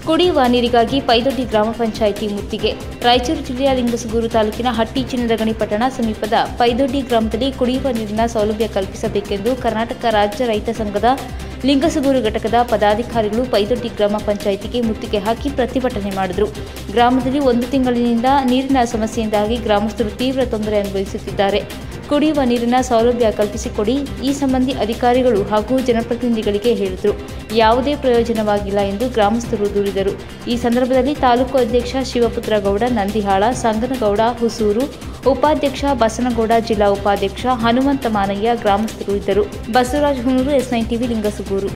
ಕುಡಿಯುವ ನೀರಿಗಾಗಿ ಪೈದೊಡ್ಡಿ ಗ್ರಾಮ ಪಂಚಾಯಿತಿ ಮುತ್ತಿಗೆ ರಾಯಚೂರು ಜಿಲ್ಲೆಯ ಲಿಂಗಸಗೂರು ತಾಲೂಕಿನ ಹಟ್ಟಿ ಚಿನ್ನದಗಣಿ ಪಟ್ಟಣ ಸಮೀಪದ ಪೈದೊಡ್ಡಿ ಗ್ರಾಮದಲ್ಲಿ ಕುಡಿಯುವ ನೀರಿನ ಸೌಲಭ್ಯ ಕಲ್ಪಿಸಬೇಕೆಂದು ಕರ್ನಾಟಕ ರಾಜ್ಯ ರೈತ ಸಂಘದ ಲಿಂಗಸಗೂರು ಘಟಕದ ಪದಾಧಿಕಾರಿಗಳು ಪೈದೊಡ್ಡಿ ಗ್ರಾಮ ಪಂಚಾಯಿತಿಗೆ ಮುತ್ತಿಗೆ ಹಾಕಿ ಪ್ರತಿಭಟನೆ ಮಾಡಿದರು ಗ್ರಾಮದಲ್ಲಿ ಒಂದು ತಿಂಗಳಿನಿಂದ ನೀರಿನ ಸಮಸ್ಯೆಯಿಂದಾಗಿ ಗ್ರಾಮಸ್ಥರು ತೀವ್ರ ತೊಂದರೆ ಅನುಭವಿಸುತ್ತಿದ್ದಾರೆ ಕುಡಿಯುವ ನೀರಿನ ಸೌಲಭ್ಯ ಕಲ್ಪಿಸಿಕೊಡಿ ಈ ಸಂಬಂಧಿ ಅಧಿಕಾರಿಗಳು ಹಾಗೂ ಜನಪ್ರತಿನಿಧಿಗಳಿಗೆ ಹೇಳಿದರು ಯಾವುದೇ ಪ್ರಯೋಜನವಾಗಿಲ್ಲ ಎಂದು ಗ್ರಾಮಸ್ಥರು ದೂರಿದರು ಈ ಸಂದರ್ಭದಲ್ಲಿ ತಾಲೂಕು ಅಧ್ಯಕ್ಷ ಶಿವಪುತ್ರ ಗೌಡ ನಂದಿಹಾಳ ಸಂಗನಗೌಡ ಹುಸೂರು ಉಪಾಧ್ಯಕ್ಷ ಬಸನಗೌಡ ಜಿಲ್ಲಾ ಉಪಾಧ್ಯಕ್ಷ ಹನುಮಂತ ಮಾನಯ್ಯ ಗ್ರಾಮಸ್ಥರು ಇದ್ದರು Basavaraj Hunuru S nine TV Lingasugur